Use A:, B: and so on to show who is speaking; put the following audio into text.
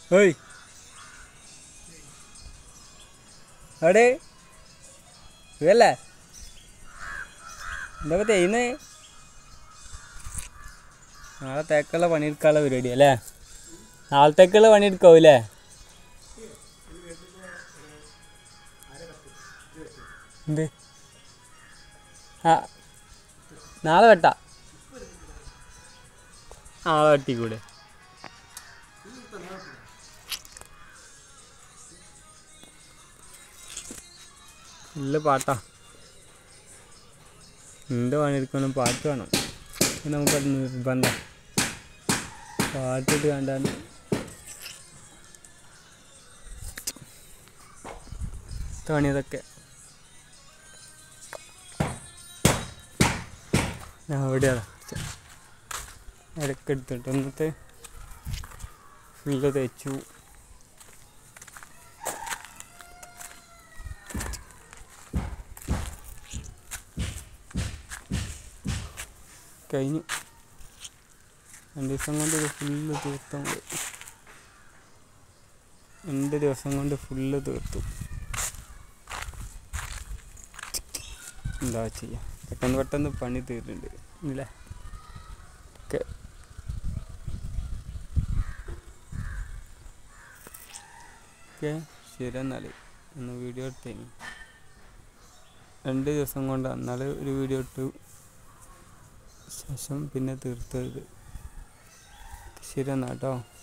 A: ഓയ് അവിടെ ഇതല്ലേ എന്താ ചെയ്യുന്നേ നാളത്തേക്കുള്ള പണിയെടുക്കാനുള്ള പരിപാടി അല്ലേ നാളത്തേക്കുള്ള പണിയെടുക്കാവൂലേ എന്ത് ആ നാളെ വെട്ടാ നാളെ വെട്ടിക്കൂടെ നല്ല പാട്ടാ എന്ത് പണിയെടുക്കണം പാട്ട് വേണം ഇത് നമുക്കത് നിർബന്ധം പാട്ടിട്ട് കണ്ടാണ് പണിയതൊക്കെ ഞാൻ എവിടെയാണ് ഇടയ്ക്ക് എടുത്തിട്ട് എന്നിട്ട് ഫുള്ള് തേച്ചു കഴിഞ്ഞു രണ്ട് ദിവസം കൊണ്ട് ഇത് ഫുള്ള് തീർത്താൽ മതി രണ്ട് ദിവസം കൊണ്ട് ഫുള്ള് തീർത്തു എന്താ ചെയ്യുക പെട്ടെന്ന് പെട്ടെന്ന് പണി തീർന്നുണ്ട് ഇല്ലേ ഓക്കെ ഓക്കെ ശരി എന്നാൽ ഒന്ന് വീഡിയോ എടുത്തേനി രണ്ട് ദിവസം കൊണ്ട് എന്നാൽ ഒരു വീഡിയോ ഇട്ടു ശേഷം പിന്നെ തീർത്തത് ശരി എന്നാൽ കേട്ടോ